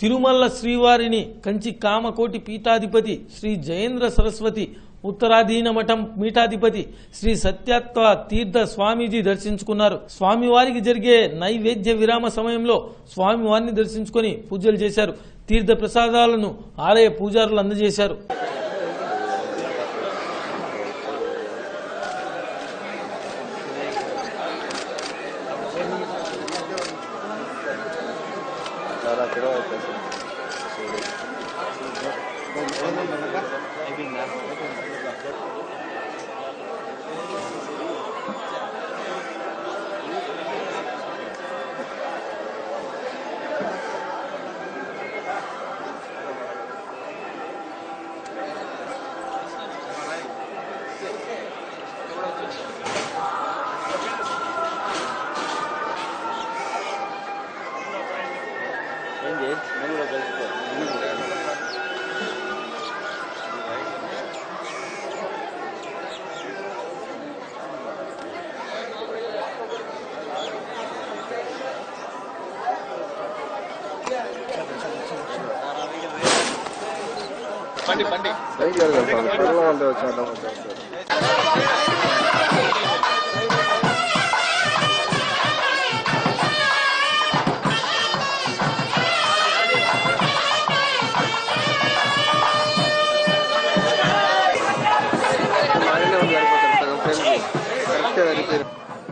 తిరుమల శ్రీవారిని కంచి కామకోటి పీఠాధిపతి శ్రీ జయేంద్ర సరస్వతి ఉత్తరాధీన మఠం పీఠాధిపతి శ్రీ సత్యత్వ తీర్థ స్వామీజీ దర్శించుకున్నారు స్వామివారికి జరిగే నైవేద్య విరామ సమయంలో స్వామివారిని దర్శించుకొని పూజలు చేశారు తీర్థ ప్రసాదాలను ఆలయ పూజారులు అందజేశారు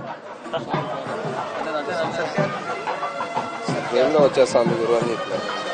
ఏందో వచ్చేస్తాను గురువు అని చెప్పారు